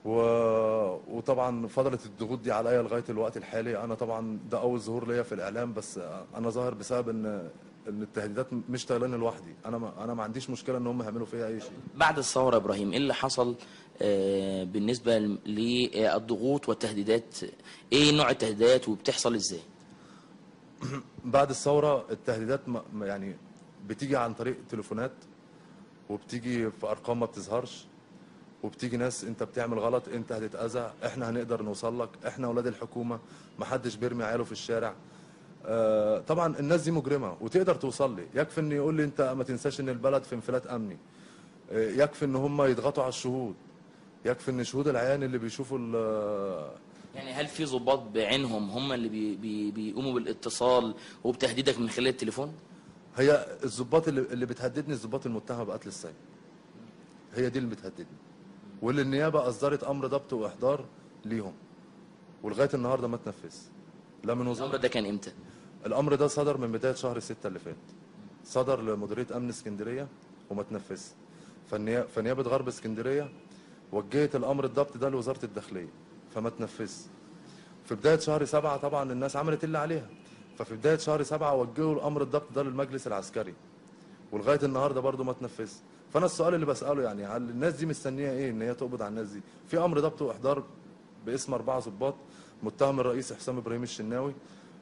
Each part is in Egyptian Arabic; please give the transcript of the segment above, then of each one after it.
و... وطبعا فضلت الضغوط دي عليا لغايه الوقت الحالي انا طبعا ده اول ظهور ليا في الاعلام بس انا ظاهر بسبب ان ان التهديدات مش طايلاني لوحدي انا ما... انا ما عنديش مشكله ان هم يعملوا فيا اي شيء بعد الثورة يا إبراهيم إيه اللي حصل آه، بالنسبة للضغوط والتهديدات إيه نوع التهديدات وبتحصل إزاي بعد الثوره التهديدات ما... ما يعني بتيجي عن طريق تليفونات وبتيجي في ارقام ما بتظهرش وبتيجي ناس انت بتعمل غلط انت هتتاذى احنا هنقدر نوصل لك احنا اولاد الحكومه محدش بيرمي عياله في الشارع آه، طبعا الناس دي مجرمه وتقدر توصل لي يكفي ان يقول لي انت ما تنساش ان البلد في انفلات امني آه، يكفي ان هم يضغطوا على الشهود يكفي ان شهود العيان اللي بيشوفوا ال- يعني هل في ضباط بعينهم هم اللي بي بي بيقوموا بالاتصال وبتهديدك من خلال التليفون هي الضباط اللي, اللي بتهددني الضباط المتهمه بقتل السيد هي دي اللي بتهددني واللي النيابه اصدرت امر ضبط واحضار ليهم ولغايه النهارده ما اتنفذ لا من وزاره الأمر ده كان إمتى الامر ده صدر من بدايه شهر 6 اللي فات صدر لمديريه امن اسكندريه وما اتنفذش فالنيا- فنيابه غرب اسكندريه وجهت الامر الضبط ده لوزاره الداخليه فما اتنفذش في بدايه شهر سبعة طبعا الناس عملت اللي عليها ففي بدايه شهر سبعة وجهوا الامر الضبط ده للمجلس العسكري ولغايه النهارده برضه ما اتنفذش فانا السؤال اللي بساله يعني هل الناس دي مستنيه ايه ان هي تقبض على الناس دي في امر ضبط واحضار باسم اربعه ضباط متهم الرئيس حسام ابراهيم الشناوي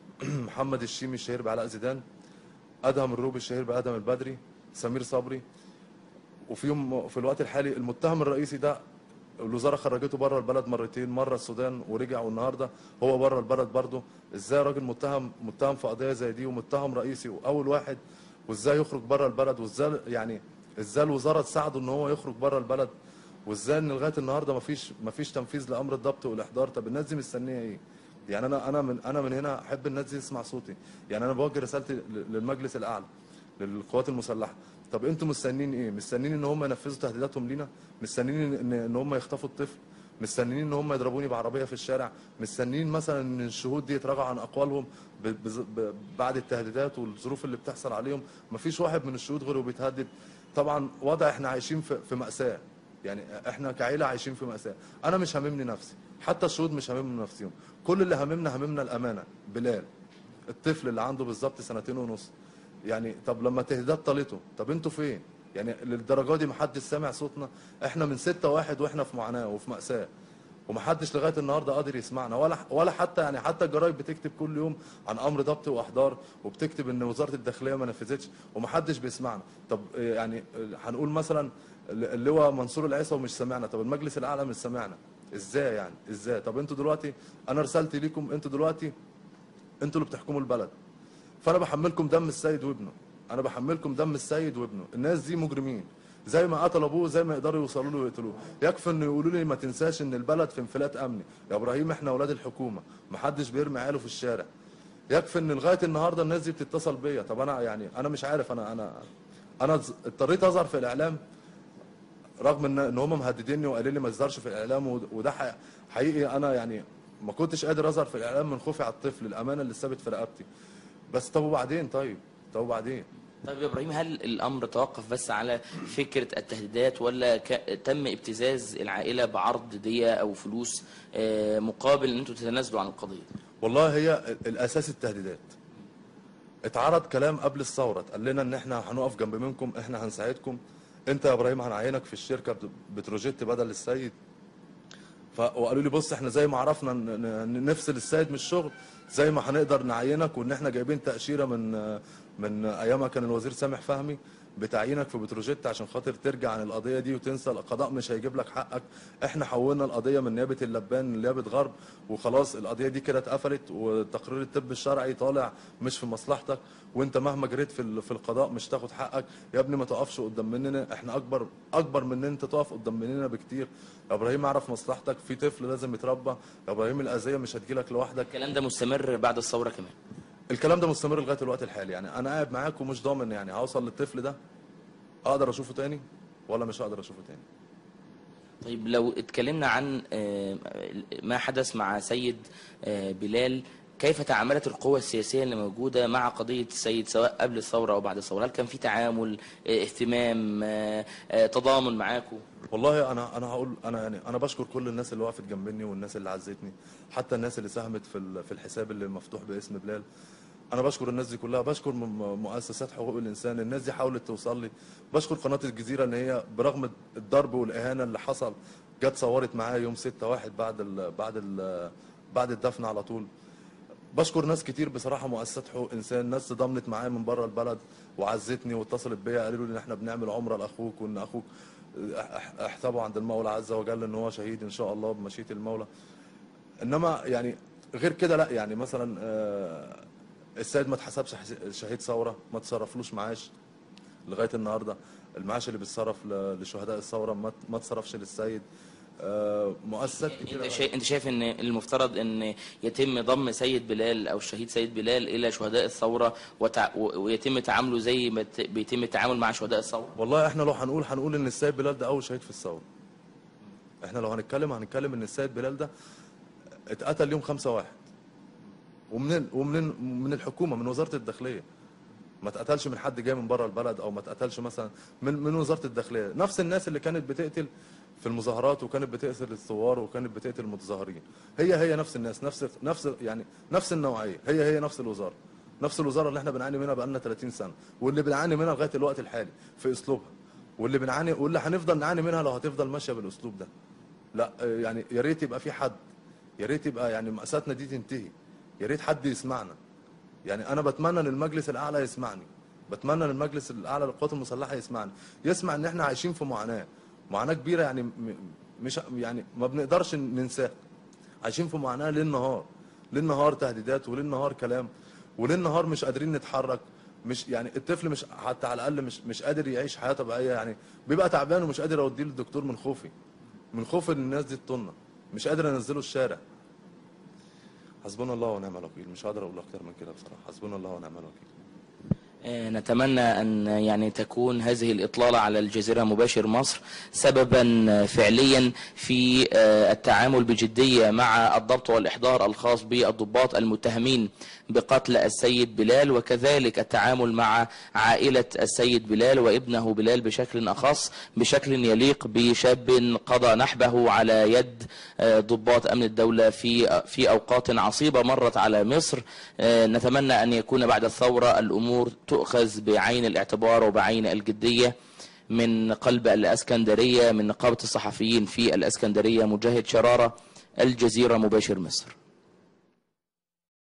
محمد الشيمي الشهير بعلاء زيدان ادهم الروبي الشهير بادم البدري سمير صبري وفي يوم في الوقت الحالي المتهم الرئيسي ده الوزاره خرجته بره البلد مرتين مره السودان ورجع والنهارده هو بره البلد برضه ازاي راجل متهم متهم في قضيه زي دي ومتهم رئيسي واول واحد وازاي يخرج بره البلد وازاي يعني ازاي الوزاره تساعده ان هو يخرج بره البلد وازاي ان لغايه النهارده مفيش مفيش تنفيذ لامر الضبط والاحضار طب الناس دي مستنيه ايه؟ يعني انا انا من انا من هنا احب الناس دي تسمع صوتي يعني انا بوجه رسالتي ل- للمجلس الاعلى للقوات المسلحه طب انتوا مستنيين ايه مستنيين ان هم ينفذوا تهديداتهم لينا مستنيين ان ان هم يخطفوا الطفل مستنيين ان هم يضربوني بعربيه في الشارع مستنيين مثلا ان الشهود دي يتراجعوا عن اقوالهم ب... ب... ب... بعد التهديدات والظروف اللي بتحصل عليهم مفيش واحد من الشهود غيره بيتهدد طبعا وضع احنا عايشين في, في ماساه يعني احنا كعيله عايشين في ماساه انا مش هاممني نفسي حتى الشهود مش هاممني نفسهم كل اللي هاممنا هاممنا الامانه بلال الطفل اللي عنده بالظبط سنتين ونص يعني طب لما تهديدات طالته طب انتوا فين يعني للدرجه دي محدش سامع صوتنا احنا من ستة واحد واحنا في معاناه وفي ماساه ومحدش لغايه النهارده قادر يسمعنا ولا ولا حتى يعني حتى الجرايد بتكتب كل يوم عن امر ضبط واحضار وبتكتب ان وزاره الداخليه ما نفذتش ومحدش بيسمعنا طب يعني هنقول مثلا اللواء منصور العيسى مش سامعنا طب المجلس الاعلى مش سامعنا ازاي يعني ازاي طب انتوا دلوقتي انا رسالتي ليكم انتوا دلوقتي انتوا اللي بتحكموا البلد فانا بحملكم دم السيد وابنه انا بحملكم دم السيد وابنه الناس دي مجرمين زي ما قتل ابوه زي ما يقدروا يوصلوا له ويقتلوه يكفي ان يقولوا لي ما تنساش ان البلد في انفلات امني يا ابراهيم احنا اولاد الحكومه محدش بيرمي عياله في الشارع يكفي ان لغايه النهارده الناس دي بتتصل بيا طب انا يعني انا مش عارف انا انا انا ز- اضطريت اظهر في الاعلام رغم ان ان هم مهدديني وقالوا لي ما تظهرش في الاعلام ود- وده ح- حقيقي انا يعني ما كنتش قادر اظهر في الاعلام من خوفي على الطفل الامانه اللي ثابت في رقبتي بس طب وبعدين طيب طب وبعدين طيب يا ابراهيم هل الامر توقف بس على فكره التهديدات ولا ك... تم ابتزاز العائله بعرض ديه او فلوس آه، مقابل ان انتم تتنازلوا عن القضيه والله هي ال- الاساس التهديدات اتعرض كلام قبل الثوره اتقال لنا ان احنا هنقف جنب منكم احنا هنساعدكم انت يا ابراهيم هنعينك في الشركه بت- بتروجيت بدل السيد ف... وقالوا لي بص احنا زي ما عرفنا ن- ن- نفصل السيد من الشغل زي ما هنقدر نعينك وان احنا جايبين تاشيره من من ايامها كان الوزير سامح فهمي بتعيينك في بتروجيت عشان خاطر ترجع عن القضيه دي وتنسى القضاء مش هيجيب لك حقك احنا حولنا القضيه من نيابه اللبان لنيابه غرب وخلاص القضيه دي كده اتقفلت وتقرير الطب الشرعي طالع مش في مصلحتك وانت مهما جريت في ال- في القضاء مش تاخد حقك يا ابني ما تقفش قدام مننا احنا اكبر اكبر من ان انت تقف قدام مننا بكتير يا ابراهيم اعرف مصلحتك في طفل لازم يتربى يا ابراهيم الاذيه مش هتجيلك لوحدك الكلام ده مستمر بعد الثوره كمان الكلام ده مستمر لغايه الوقت الحالي يعني انا قاعد معاك ومش ضامن يعني هوصل للطفل ده اقدر اشوفه تاني ولا مش هقدر اشوفه تاني طيب لو اتكلمنا عن آه، ما حدث مع سيد آه، بلال كيف تعاملت القوى السياسية اللي موجودة مع قضية السيد سواء قبل الثورة أو بعد الثورة هل كان في تعامل آه، اهتمام آه، آه، تضامن معاكم والله انا انا هقول انا يعني انا بشكر كل الناس اللي وقفت جنبني والناس اللي عزتني حتى الناس اللي ساهمت في ال- في الحساب اللي مفتوح باسم بلال انا بشكر الناس دي كلها بشكر م- م- مؤسسات حقوق الانسان الناس دي حاولت توصل لي بشكر قناه الجزيره ان هي برغم الضرب والاهانه اللي حصل جت صورت معايا يوم 6 واحد بعد ال بعد ال بعد الدفن على طول بشكر ناس كتير بصراحه مؤسسات حقوق انسان ناس ضمنت معايا من بره البلد وعزتني واتصلت بيا قالوا لي ان احنا بنعمل عمره لاخوك وان اخوك اح- احسبه عند المولى عز وجل ان هو شهيد ان شاء الله بمشيئه المولى انما يعني غير كده لا يعني مثلا آه، السيد ما اتحسبش حس- شهيد ثوره ما تصرفلوش معاش لغايه النهارده المعاش اللي بيتصرف ل- لشهداء الثوره ما ما اتصرفش للسيد آه، مؤسسات كتير انت شايف انت شايف ان المفترض ان يتم ضم سيد بلال او الشهيد سيد بلال الى شهداء الثوره وتع... و- ويتم تعامله زي ما ت- بيتم التعامل مع شهداء الثوره والله احنا لو هنقول هنقول ان السيد بلال ده اول شهيد في الثوره احنا لو هنتكلم هنتكلم ان السيد بلال ده اتقتل يوم 5 واحد ومن ومن من الحكومه من وزاره الداخليه ما اتقتلش من حد جاي من بره البلد او ما اتقتلش مثلا من من وزاره الداخليه نفس الناس اللي كانت بتقتل في المظاهرات وكانت بتقتل الثوار وكانت بتقتل المتظاهرين هي هي نفس الناس نفس نفس يعني نفس النوعيه هي هي نفس الوزاره نفس الوزاره اللي احنا بنعاني منها بقالنا 30 سنه واللي بنعاني منها لغايه الوقت الحالي في اسلوبها واللي بنعاني واللي هنفضل نعاني منها لو هتفضل ماشيه بالاسلوب ده لا آه، يعني يا ريت يبقى في حد يا ريت يبقى يعني مأساتنا دي تنتهي يا ريت حد يسمعنا يعني انا بتمنى ان المجلس الاعلى يسمعني بتمنى ان المجلس الاعلى للقوات المسلحه يسمعني يسمع ان احنا عايشين في معاناه معاناه كبيره يعني م- مش يعني ما بنقدرش ننساها عايشين في معاناه ليل نهار ليل نهار تهديدات وليل نهار كلام وليل نهار مش قادرين نتحرك مش يعني الطفل مش حتى على الاقل مش مش قادر يعيش حياه طبيعيه يعني بيبقى تعبان ومش قادر اوديه للدكتور من خوفي من خوف ان الناس دي تطلنا مش قادر انزله الشارع حسبنا الله ونعم الوكيل مش هقدر اقول اكتر من كده بصراحه حسبنا الله ونعم الوكيل آه، نتمنى أن يعني تكون هذه الإطلالة على الجزيرة مباشر مصر سببا آه، فعليا في آه، التعامل بجدية مع الضبط والإحضار الخاص بالضباط المتهمين بقتل السيد بلال وكذلك التعامل مع عائلة السيد بلال وابنه بلال بشكل أخص بشكل يليق بشاب قضى نحبه على يد آه، ضباط أمن الدولة في في أوقات عصيبة مرت على مصر آه، نتمنى أن يكون بعد الثورة الأمور تؤخذ بعين الاعتبار وبعين الجدية من قلب الأسكندرية من نقابة الصحفيين في الأسكندرية مجاهد شرارة الجزيرة مباشر مصر